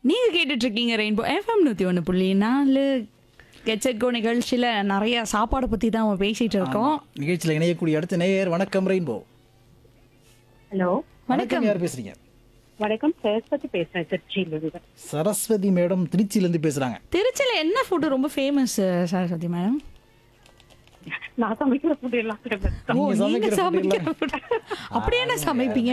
நீங்க கேட்டுட்டு இருக்கீங்க ரெயின்போ எஃப்எம் நூத்தி ஒன்று புள்ளி நாலு கெச்சட்கோ நிகழ்ச்சியில நிறைய சாப்பாடை பத்தி தான் நம்ம பேசிட்டு இருக்கோம் நிகழ்ச்சியில் இணையக்கூடிய அடுத்த நேயர் வணக்கம் ரெயின்போ ஹலோ வணக்கம் யார் பேசுறீங்க வணக்கம் சரஸ்வதி பேசுறேன் திருச்சியிலிருந்து சரஸ்வதி மேடம் திருச்சியிலேருந்து பேசுறாங்க திருச்சியில என்ன ஃபுட்டு ரொம்ப ஃபேமஸ் சரஸ்வதி மேடம் நான் சமைக்கிற ஃபுட் எல்லாம் கிடையாது ஓ நீங்க நீங்க சமைக்கிற food சமைக்கிற food. அப்படி என்ன சமைப்பீங்க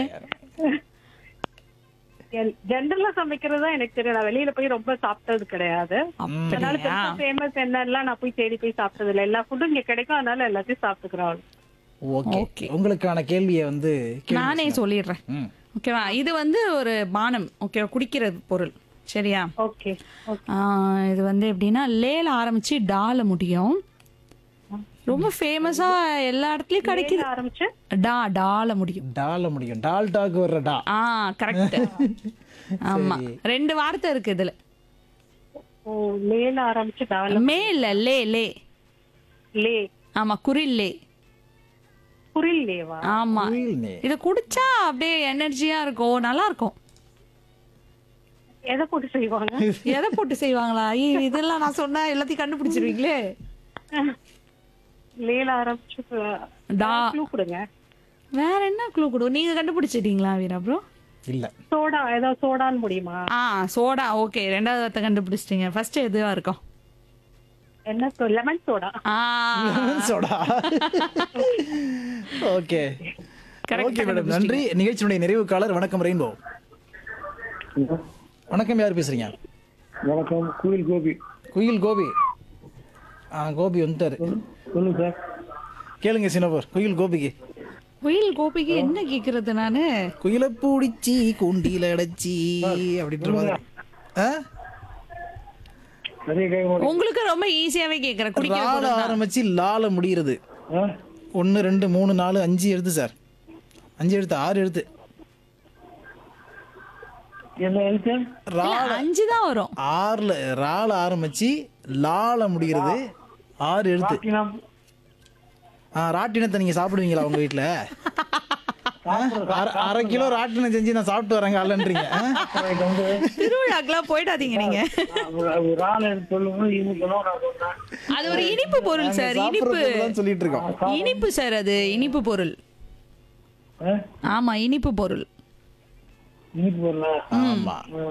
ஜென்ரலா சமைக்கிறது தான் எனக்கு தெரியும் நான் வெளியில போய் ரொம்ப சாப்பிட்டது கிடையாது அதனால அப்படியா ஃபேமஸ் என்னெல்லாம் நான் போய் தேடி போய் சாப்பிட்டது இல்லை எல்லா ஃபுட்டும் இங்க கிடைக்கும் அதனால எல்லாத்தையும் சாப்பிட்டுக்கிறோம் ஓகே உங்களுக்கான கேள்வியை வந்து கேளுங்க. நானே சொல்லிடுறேன் ம். ஓகேவா இது வந்து ஒரு பானம் ஓகேவா குடிக்கிற பொருள் சரியா ஓகே ஓகே ஆ, இது வந்து எப்படின்னா லேல ஆரம்பிச்சு டால முடியும் ரொம்ப ஃபேமஸா எல்லா இடத்துலயும் கிடைக்குது ஆரம்பிச்சு டா டால முடியும் டால முடியும் டால் டாக் வர்ற டா ஆ கரெக்ட் ஆமா ரெண்டு வார்த்தை இருக்கு இதுல ஓ லேல ஆரம்பிச்சு டால மே இல்ல லே லே லே ஆமா குரில் லே குரில் லேவா ஆமா குயில்னே. இத குடிச்சா அப்படியே எனர்ஜியா இருக்கும் நல்லா இருக்கும் எதை போட்டு செய்வாங்க எதை போட்டு செய்வாங்களா ஐயோ இதெல்லாம் நான் சொன்னா எல்லாத்தையும் கண்டுபிடிச்சிருவீங்களே லேல ஆரம்பிச்சு டா க்ளூ கொடுங்க வேற என்ன க்ளூ கொடு நீங்க கண்டுபிடிச்சிட்டீங்களா வீரா ப்ரோ இல்ல சோடா ஏதாவது சோடான்னு முடியுமா ஆ சோடா ஓகே ரெண்டாவது வார்த்தை கண்டுபிடிச்சிட்டீங்க ஃபர்ஸ்ட் எதுவா இருக்கும் என்ன லெமன் சோடா ஆ soda okay Correct okay madam நன்றி நிகழ்ச்சியினுடைய நிறைவு காலர் வணக்கம் ரெயின்போ வணக்கம் யார் பேசுறீங்க வணக்கம் குயில் கோபி குயில் கோபி ஆ கோபி வந்துட்டாரு சொல்லுங்க சார் கேளுங்க சினோபர் குயில் கோபிக்கு குயில் கோபிக்கு என்ன கேக்குறது நானு குயில பூடிச்சி குண்டியில அடைச்சி அப்படின்ற மாதிரி ஆ? நிறைய கேட்க உங்களுக்கு ரொம்ப ஈஸியாவே கேக்குறேன் குடிக்கிற ரால பொருள் தான். ஆரம்பிச்சு லால முடிகிறது ஆ ஒன்று ரெண்டு மூணு நாலு அஞ்சு எழுத்து சார் அஞ்சு எழுத்து ஆறு எழுத்து என்ன எழுத்து ரா இல்ல, அஞ்சு தான் வரும் ஆறுல ரால ஆரம்பிச்சு லால முடிகிறது ஆறு எழுத்து பாத்தீங்கன்னா ஆ ராட்டினத்தை நீங்க சாப்பிடுவீங்களா உங்க வீட்ல ஆ? அரை- அரை கிலோ ராட்டினம் செஞ்சு நான் சாப்பிட்டு வரேங்க அல்லன்றீங்க ஆ? எனக்கு வந்து திருவிழாக்கெல்லாம் போயிடாதீங்க நீங்க ஒரு ஆள் எடுத்து சொல்லுங்க இவங்களும் நான் சொன்னேன் அது ஒரு இனிப்பு பொருள் சார் சாப்பிடுற இனிப்பு பொருள் தான் சொல்லிட்டு இருக்கோம் இனிப்பு சார் அது இனிப்பு பொருள் ஆ? ஆமா இனிப்பு பொருள் இனிப்பு பொருளா ஆமா